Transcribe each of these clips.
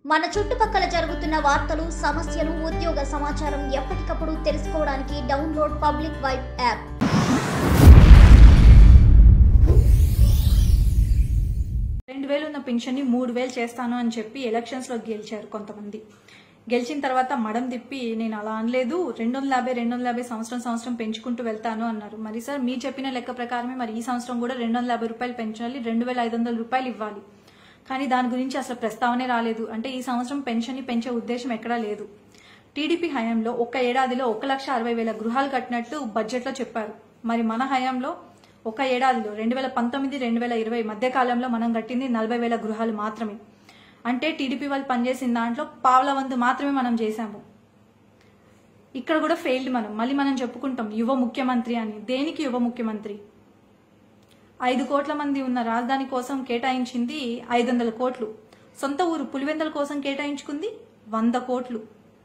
మన చుట్టుపక్కల జరుగుతున్న వార్తలు సమస్యలు ఉద్యోగ సమాచారం ఎప్పటికప్పుడు తెలుసుకోవడానికి డౌన్లోడ్ పబ్లిక్ వైబ్ యాప్ రెండు వేలు ఉన్న పింఛన్ని మూడు వేలు చేస్తాను అని చెప్పి ఎలక్షన్స్లో గెలిచారు కొంతమంది గెలిచిన తర్వాత మడం తిప్పి నేను అలా అనలేదు రెండు వందల యాభై రెండు వందల యాభై సంవత్సరం సంవత్సరం పెంచుకుంటూ వెళ్తాను అన్నారు మరి సార్ మీరు చెప్పిన లెక్క ప్రకారమే మరి ఈ సంవత్సరం కూడా రెండు వందల యాభై రూపాయలు పెంచాలి రెండు వేల ఐదు వందల రూపాయలు ఇవ్వాలి కానీ దాని గురించి అసలు ప్రస్తావనే రాలేదు అంటే ఈ సంవత్సరం పెన్షన్ని పెంచే ఉద్దేశం ఎక్కడా లేదు టీడీపీ హయాంలో ఒక్క ఏడాదిలో ఒక లక్ష అరవై వేల గృహాలు కట్టినట్టు బడ్జెట్లో చెప్పారు మరి మన హయాంలో ఒక ఏడాదిలో రెండు వేల పంతొమ్మిది రెండు వేల ఇరవై మధ్య కాలంలో మనం కట్టింది నలభై వేల గృహాలు మాత్రమే అంటే టీడీపీ వాళ్ళు పనిచేసిన దాంట్లో పావుల వంతు మాత్రమే మనం చేశాము ఇక్కడ కూడా ఫెయిల్డ్ మనం మళ్ళీ మనం చెప్పుకుంటాం యువ ముఖ్యమంత్రి అని దేనికి యువ ముఖ్యమంత్రి ఐదు కోట్ల మంది ఉన్న రాజధాని కోసం కేటాయించింది ఐదు వందల కోట్లు సొంత ఊరు పులివెందల కోసం కేటాయించుకుంది వంద కోట్లు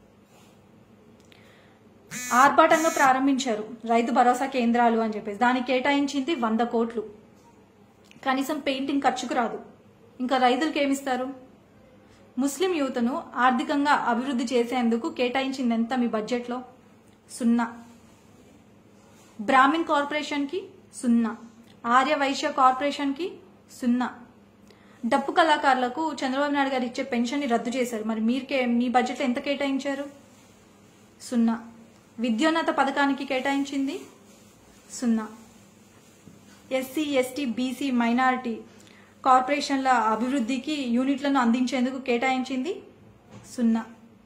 ఆర్భాటంగా ప్రారంభించారు రైతు భరోసా కేంద్రాలు అని చెప్పేసి దానికి కేటాయించింది వంద కోట్లు కనీసం పెయింటింగ్ ఖర్చుకు రాదు ఇంకా రైతులకు ఏమిస్తారు ముస్లిం యువతను ఆర్థికంగా అభివృద్ధి చేసేందుకు కేటాయించింది ఎంత మీ బడ్జెట్లో సున్నా బ్రాహ్మిన్ కార్పొరేషన్కి సున్నా ఆర్య వైశ్య కార్పొరేషన్కి సున్నా డప్పు కళాకారులకు చంద్రబాబు నాయుడు గారు ఇచ్చే పెన్షన్ని రద్దు చేశారు మరి మీరుకే మీ బడ్జెట్లో ఎంత కేటాయించారు సున్నా విద్యోన్నత పథకానికి కేటాయించింది సున్నా ఎస్సీ ఎస్టీ బీసీ మైనారిటీ కార్పొరేషన్ల అభివృద్ధికి యూనిట్లను అందించేందుకు కేటాయించింది సున్నా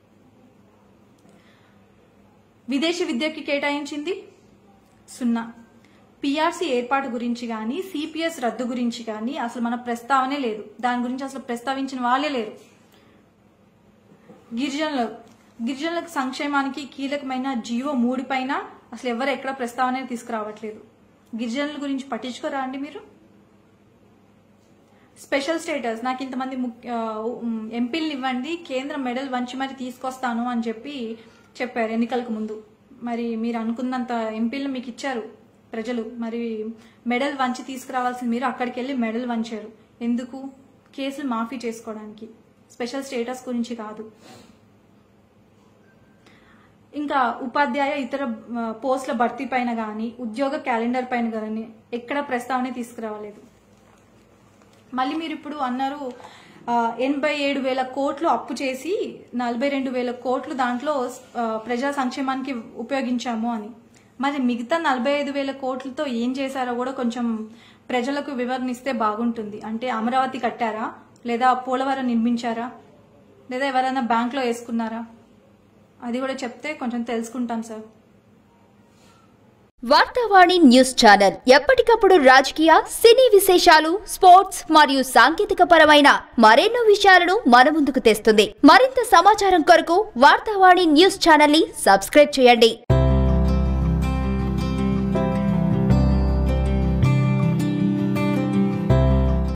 విదేశీ విద్యకి కేటాయించింది సున్నా పిఆర్సీ ఏర్పాటు గురించి కానీ సిపిఎస్ రద్దు గురించి కానీ అసలు మన ప్రస్తావనే లేదు దాని గురించి అసలు ప్రస్తావించిన వాళ్ళే లేరు గిరిజనులు గిరిజనుల సంక్షేమానికి కీలకమైన జీవో మూడు పైన అసలు ఎవరు ఎక్కడ ప్రస్తావన తీసుకురావట్లేదు గిరిజనుల గురించి పట్టించుకోరా అండి మీరు స్పెషల్ స్టేటస్ నాకు ఇంతమంది ముఖ్య ఎంపీలు ఇవ్వండి కేంద్ర మెడల్ వంచి మరి తీసుకొస్తాను అని చెప్పి చెప్పారు ఎన్నికలకు ముందు మరి మీరు అనుకున్నంత ఎంపీలు మీకు ఇచ్చారు ప్రజలు మరి మెడల్ వంచి తీసుకురావాల్సింది మీరు అక్కడికి వెళ్ళి మెడల్ వంచారు ఎందుకు కేసులు మాఫీ చేసుకోవడానికి స్పెషల్ స్టేటస్ గురించి కాదు ఇంకా ఉపాధ్యాయ ఇతర ఆ, పోస్టుల భర్తీ పైన కానీ ఉద్యోగ క్యాలెండర్ పైన కానీ ఎక్కడ ప్రస్తావన తీసుకురావలేదు మళ్ళీ మీరు ఇప్పుడు అన్నారు ఆ, ఎనభై ఏడు వేల కోట్లు అప్పు చేసి నలభై రెండు వేల కోట్లు దాంట్లో ఆ, ప్రజా సంక్షేమానికి ఉపయోగించాము అని మరి మిగతా నలభై ఐదు వేల కోట్లతో ఏం చేశారో కూడా కొంచెం ప్రజలకు వివరణ ఇస్తే బాగుంటుంది అంటే అమరావతి కట్టారా లేదా పోలవరం నిర్మించారా లేదా ఎవరైనా బ్యాంక్లో వేసుకున్నారా అది కూడా చెప్తే కొంచెం తెలుసుకుంటాం సార్ వార్తావాణి న్యూస్ ఛానల్ ఎప్పటికప్పుడు రాజకీయ సినీ విశేషాలు స్పోర్ట్స్ మరియు సాంకేతిక పరమైన మరెన్నో విషయాలను మన ముందుకు తెస్తుంది మరింత సమాచారం కొరకు వార్తావాణి న్యూస్ ఛానల్ ని సబ్స్క్రైబ్ చేయండి